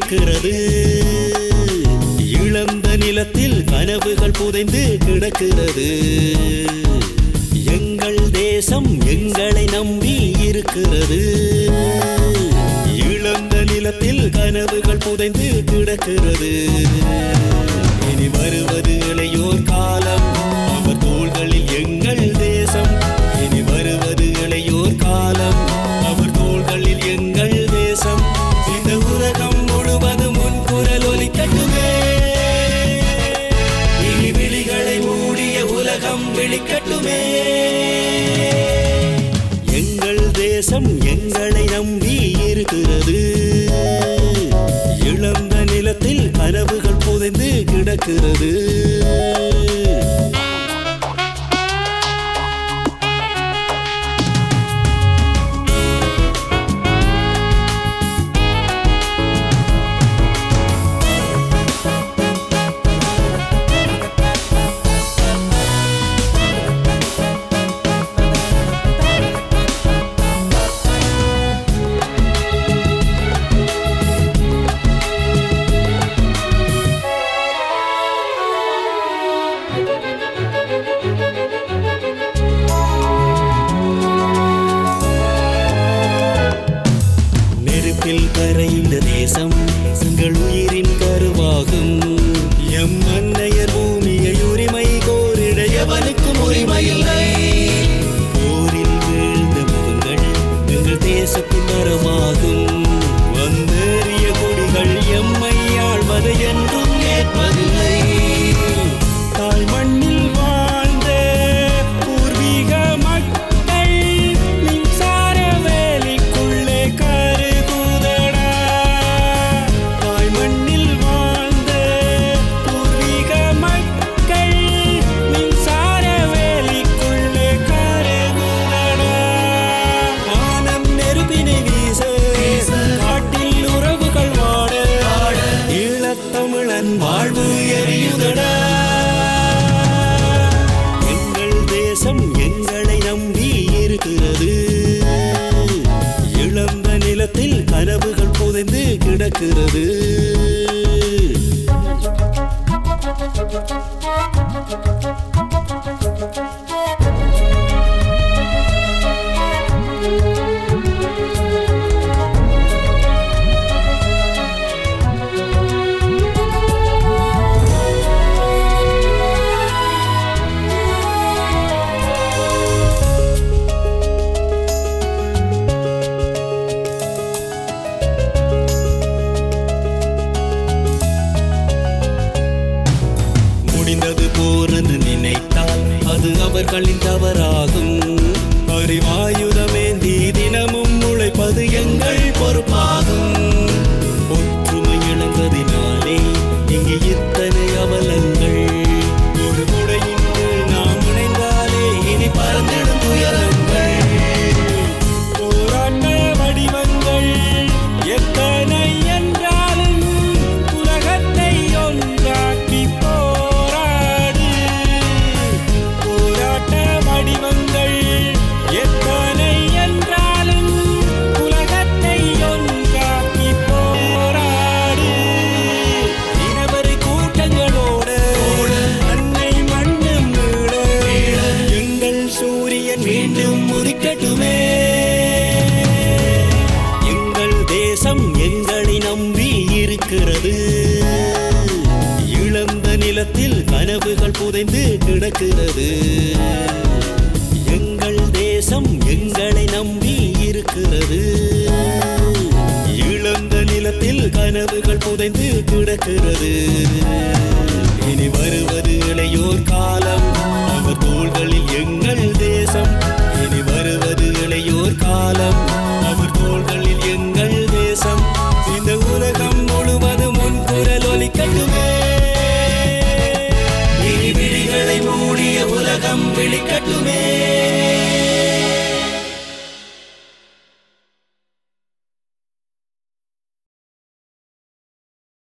இருக்கிறது இழந்த நிலத்தில் கனவுகள் புதைந்து கிடக்கிறது எங்கள் தேசம் எங்களை நம்பி இருக்கிறது இழந்த நிலத்தில் கனவுகள் புதைந்து கிடக்கிறது இனி வருவது இளையோர் காலம் அவர் தோள்களில் எங்கள் தேசம் இனி வருவது இளையோர் காலம் அவர் தோள்களில் எங்கள் தேசம் இந்த உலகம் முழுவதும் உன் குரல் ஒலிக்கட்டுமே இனி விழிகளை மூடிய உலகம் விழிக்கட்டுமே எங்கள் தேசம் எங்களை நம்பி இருக்கிறது இழந்த நிலத்தில் கனவுகள் புதைந்து கிடக்கிறது நெருப்பில் கரைந்த தேசம் எங்கள் உயிரின் கருவாகும் எம் அன்னையர் பூமியை உரிமை கோரிட எவனுக்கும் உரிமை இல்லை போரில் வீழ்ந்த முகங்கள் எங்கள் தேசத்தின் மரமாகும் வந்தேறிய கொடிகள் எம்மை ஆழ்வதை என்றும் ஏற்பதில்லை தாய் மண்ணில் வாழ்ந்த பூர்வீக மக்கள் மின்சார வேலிக்குள்ளே கருகுதடா தாய் மண்ணில் வாழ்ந்த பூர்வீக மக்கள் மின்சார வேலிக்குள்ளே கருகுதடா வானம் நெருப்பினை வீச காட்டில் உறவுகள் வாட ஈழத்தமிழன் வாழ்வு எரியுதடா எங்கள் தேசம் எங்களை நம்பி இருக்கிறது இழந்த நிலத்தில் கனவுகள் புதைந்து கிடக்கிறது முடிந்தது போனது நினைத்தால் அது அவர்களின் தவறாகும் அறிவாயுதமேந்தி தினமும் உழைப்பது எங்கள் பொறுப்பாகும் ஒற்றுமை இழந்ததினாலே இங்கு இத்தனை அவலங்கள் ஒரு முறையின் கீழ் நாம் இணைந்தாலே இனி பறந்திடும் துயரங்கள் போராட்ட வடிவங்கள் எத்தனை என்றாலும் உலகத்தை ஒன்றாக்கி போராடு போராட்ட வடிவங்கள் எத்தனை என்றாலும் உலகத்தை ஒன்றாக்கி போராடு இனவரை கூட்டங்களோடு அன்னை மண்ணும் மீள எங்கள் சூரியன் மீண்டும் உதிக்கட்டுமே எங்கள் தேசம் எங்களை நம்பி இருக்கிறது இழந்த நிலத்தில் கனவுகள் புதைந்து கிடக்கிறது எங்கள் தேசம் எங்களை நம்பி இருக்கிறது இழந்த நிலத்தில் கனவுகள் புதைந்து கிடக்கிறது இனி வருவது இளையோர் காலம் அவர் தோள்களில் எங்கள் தேசம் இனி வருவது இளையோர் காலம் அவர் தோள்களில் எங்கள் தேசம் இந்த உலகம் முழுவதும் உன் குரல் ஒலிக்கட்டுமே இனி விழிகளை மூடிய உலகம் விழிக்கட்டுமே